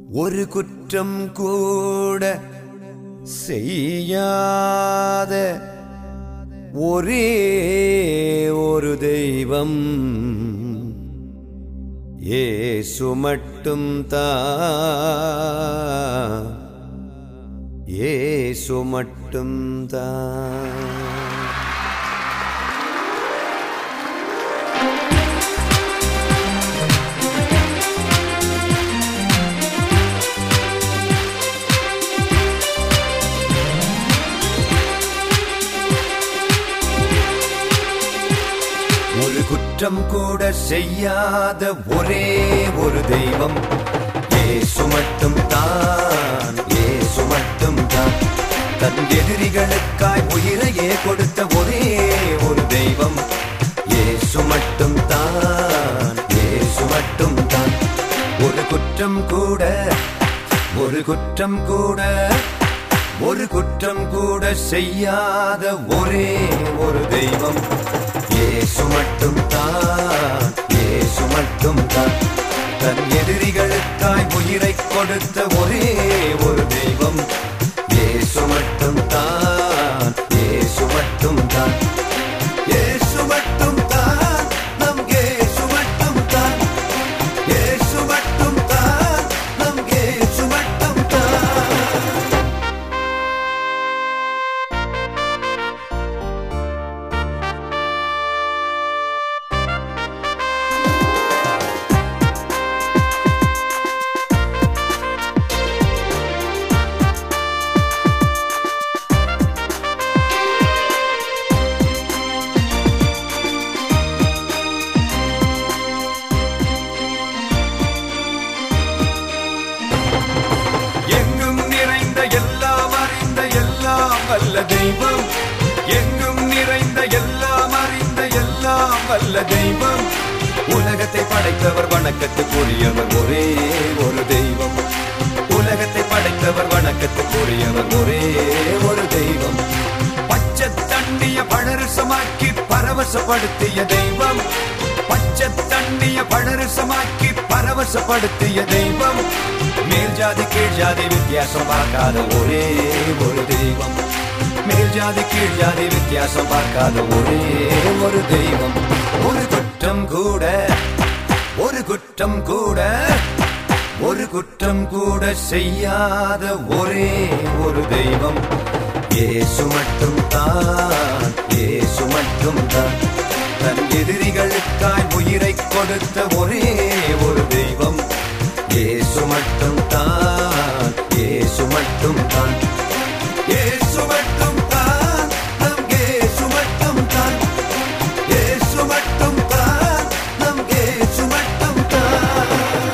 ஒரு குற்றம் கூட செய்யாத ஒரே ஒரு தெய்வம் ஏசு மட்டும் தான் ஏசு மட்டும் தான் ஒரு குற்றம் கூட செய்யாத ஒரே ஒரு தெய்வம் ஏசு மட்டும் தான் ஏசு மட்டும் தான் தன் எதிரிகளுக்காய் உயிரையே கொடுத்த ஒரே ஒரு தெய்வம் ஏசு மட்டும் தான் ஏசு மட்டும் தான் ஒரு குற்றம் கூட ஒரு குற்றம் கூட ஒரு குற்றம் கூட செய்யாத ஒரே ஒரு தெய்வம் ஏசு மட்டும் தான் ஏசு மட்டும் தான் தன் எதிரிகளுக்காய் உயிரை கொடுத்த ஒரே ஒரு தெய்வம் ஏசு மட்டும் தான் ஏசு மட்டும் தான் ஏசு மட்டும் தான் நம் ஏசு மட்டும் தான் ஏசு மட்டும் தான் நம் ஏசு மட்டும் தான் எங்கும் நிறைந்த எல்லாம் அறிந்த எல்லாம் வல்ல தெய்வம் எங்கும் நிறைந்த எல்லாம் அறிந்த எல்லாம் வல்ல தெய்வம் உலகத்தை படைத்தவர் வணக்கத்துக்குரியவர் ஒரே ஒரு தெய்வம் உலகத்தை படைத்தவர் வணக்கத்துக்குரியவர் ஒரே ஒரு தெய்வம் பச்சை தண்ணிய பழரசமாக்கி பரவசப்படுத்திய தெய்வம் பச்சை தண்ணிய பழரசமாக்கி பரவசப்படுத்திய தெய்வம் மேல் ஜாதி கீழ் ஜாதி வித்தியாசம் பார்க்காத ஒரே ஒரு தெய்வம் மேல் ஜாதி கீழ் ஜாதி வித்தியாசம் பார்க்காத ஒரே ஒரு தெய்வம் ஒரு குற்றம் கூட ஒரு குற்றம் கூட ஒரு குற்றம் கூட செய்யாத ஒரே ஒரு தெய்வம் ஏசு மட்டும் தான் ஏசு மட்டும் தான் தன் எதிரிகளுக்காய் உயிரை கொடுத்த ஒரே ஒரு தெய்வம் ஏசு மட்டும் தான் ஏசு மட்டும் தான் ஏசு மட்டும் தான் நம் ஏசு மட்டும் தான் ஏசு மட்டும் தான் நம் ஏசு மட்டும் தான்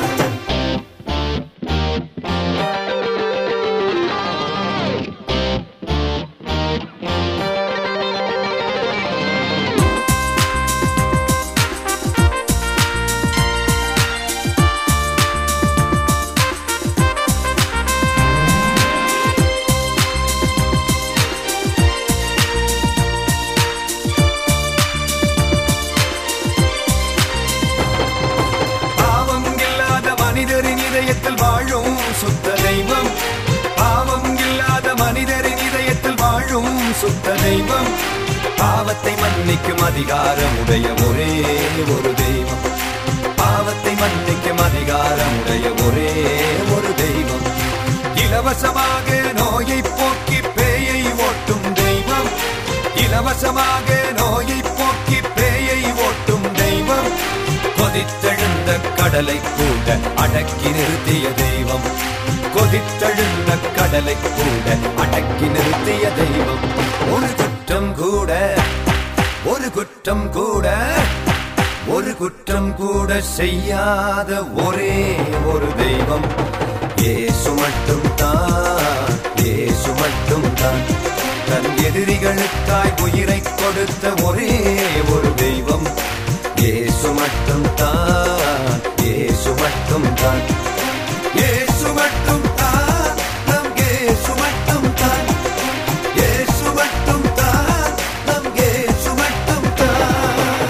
பாவம் இல்லாத மனிதரின் இதயத்தில் வாழும் சுத்த தெய்வம் பாவம் இல்லாத மனிதரின் இதயத்தில் வாழும் சுத்த தெய்வம் பாவத்தை மன்னிக்கும் அதிகாரம் உடைய ஒரே ஒரு தெய்வம் பாவத்தை மன்னிக்கும் அதிகாரம் உடைய ஒரே ஒரு தெய்வம் இலவசமாக நோயை போக்கி பேயை ஓட்டும் தெய்வம் இலவசமாக நோயை போக்கி பேயை ஓட்டும் தெய்வம் கொதித்தெழுந்த கடலை கூட அடக்கி நிறுத்திய தெய்வம் கொதித்தெழுந்த கடலை கூட அடக்கி நிறுத்திய தெய்வம் ஒரு குற்றம் கூட ஒரு குற்றம் கூட ஒரு குற்றம் கூட செய்யாத ஒரே ஒரு தெய்வம் ஏசு மட்டும் தான் ஏசு மட்டும் தான் தன் எதிரிகளுக்காய் உயிரை கொடுத்த ஒரே ஒரு தெய்வம் ஏசு மட்டும் தான் ஏசு மட்டும் தான் ஏசு மட்டும் தான் நம் ஏசு மட்டும் தான் ஏசு மட்டும் தான் நம் ஏசு மட்டும் தான்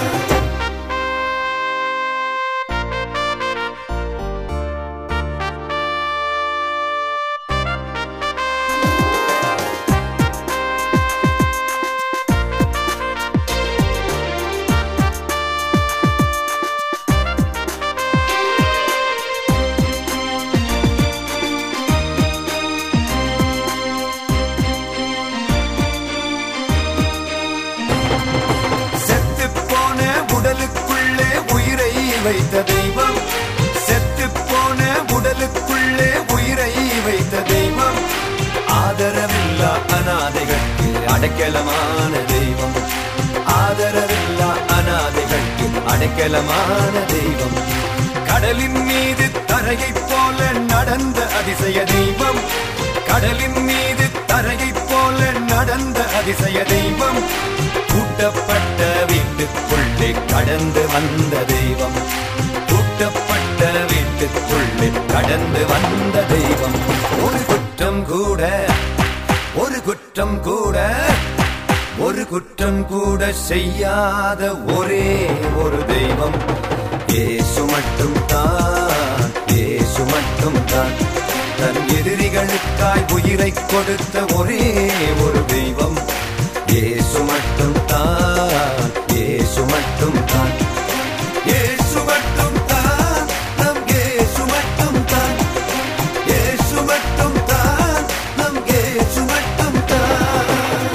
வைத்த தெய்வம் செத்து போன உடலுக்குள்ளே உயிரை வைத்த தெய்வம் ஆதரவில்லா அனாதைகளுக்கு அடைக்கலமான தெய்வம் ஆதரவில்லா அனாதைகளுக்கு அடைக்கலமான தெய்வம் கடலின் மீது தரையைப் போல நடந்த அதிசய தெய்வம் கடலின் மீது தரையைப் போல நடந்த அதிசய தெய்வம் கூட்டப்பட்ட வீட்டுக்குள்ளே கடந்து வந்த தெய்வம் கூட்டப்பட்ட வீட்டுக்குள்ளே கடந்து வந்த தெய்வம் ஒரு குற்றம் கூட ஒரு குற்றம் கூட ஒரு குற்றம் கூட செய்யாத ஒரே ஒரு தெய்வம் ஏசு மட்டும் தான் ஏசு மட்டும் தான் தன் எதிரிகளுக்காய் உயிரை கொடுத்த ஒரே ஒரு தெய்வம் ஏசு மட்டும் தான் ஏசு மட்டும் தான் ஏசு மட்டும் தான் நம் ஏசு மட்டும் தான் ஏசு மட்டும் தான் நம் ஏசு மட்டும் தான்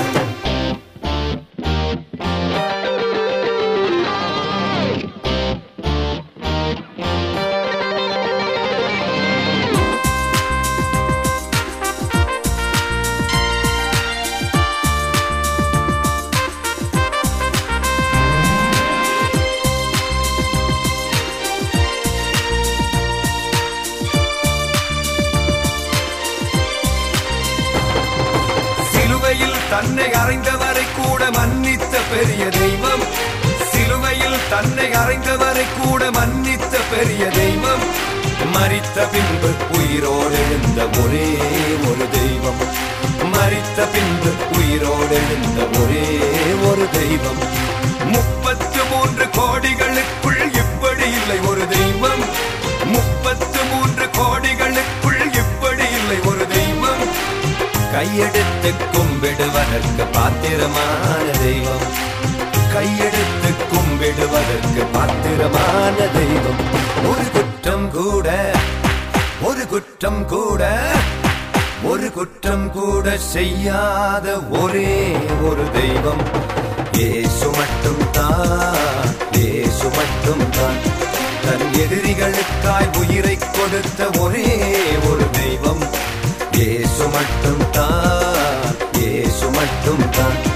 சிலுவையில் தன்னை அறைந்தவரை கூட மன்னித்த பெரிய தெய்வம் சிலுவையில் தன்னை அறைந்தவரை கூட மன்னித்த பெரிய தெய்வம் மரித்த பின்பு உயிரோடு எழுந்த ஒரே ஒரு தெய்வம் மரித்த பின்பு உயிரோடு எழுந்த ஒரே ஒரு தெய்வம் முப்பத்து மூன்று கோடிகளுக்குள் இப்படி இல்லை ஒரு தெய்வம் முப்பத்து மூன்று கோடிகளுக்குள் இப்படி இல்லை ஒரு தெய்வம் கையெடுத்து கும்பிடுவதற்கு பாத்திரமான தெய்வம் கையெடுத்து கும்பிடுவதற்கு பாத்திரமான தெய்வம் ஒரு குற்றம் கூட ஒரு குற்றம் கூட ஒரு குற்றம் கூட செய்யாத ஒரே ஒரு தெய்வம் ஏசு மட்டும் தான் ஏசு மட்டும் தான் தன் எதிரிகளுக்காய் உயிரை கொடுத்த ஒரே ஒரு தெய்வம் ஏசு மட்டும் தான் ஏசு மட்டும் தான்